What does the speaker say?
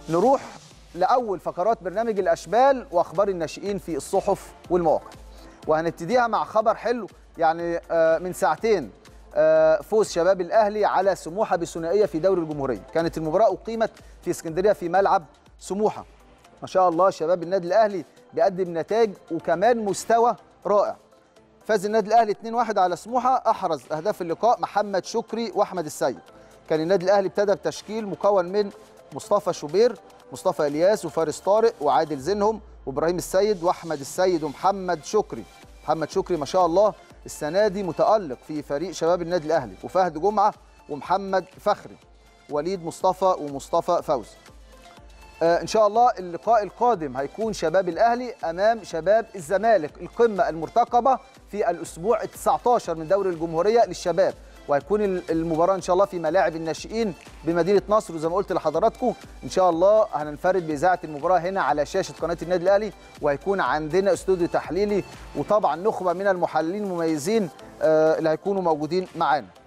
نروح لاول فقرات برنامج الاشبال واخبار الناشئين في الصحف والمواقع وهنبتديها مع خبر حلو يعني آه، من ساعتين آه، فوز شباب الاهلي على سموحه بثنائيه في دوري الجمهوريه كانت المباراه اقيمت في اسكندريه في ملعب سموحه ما شاء الله شباب النادي الاهلي بيقدم نتائج وكمان مستوى رائع فاز النادي الاهلي 2-1 على سموحه احرز اهداف اللقاء محمد شكري واحمد السيد كان النادي الاهلي ابتدى بتشكيل مكون من مصطفى شوبير مصطفى الياس وفارس طارق وعادل زينهم وابراهيم السيد واحمد السيد ومحمد شكري محمد شكري ما شاء الله السنه دي متالق في فريق شباب النادي الاهلي وفهد جمعه ومحمد فخري وليد مصطفى ومصطفى فوزي آه، ان شاء الله اللقاء القادم هيكون شباب الاهلي امام شباب الزمالك القمه المرتقبه في الاسبوع ال 19 من دوري الجمهوريه للشباب وهيكون ال- المباراه ان شاء الله في ملاعب الناشئين بمدينه نصر وزي ما قلت لحضراتكم ان شاء الله هننفرد باذاعه المباراه هنا على شاشه قناه النادي الاهلي وهيكون عندنا استوديو تحليلي وطبعا نخبه من المحللين المميزين آه، اللي هيكونوا موجودين معانا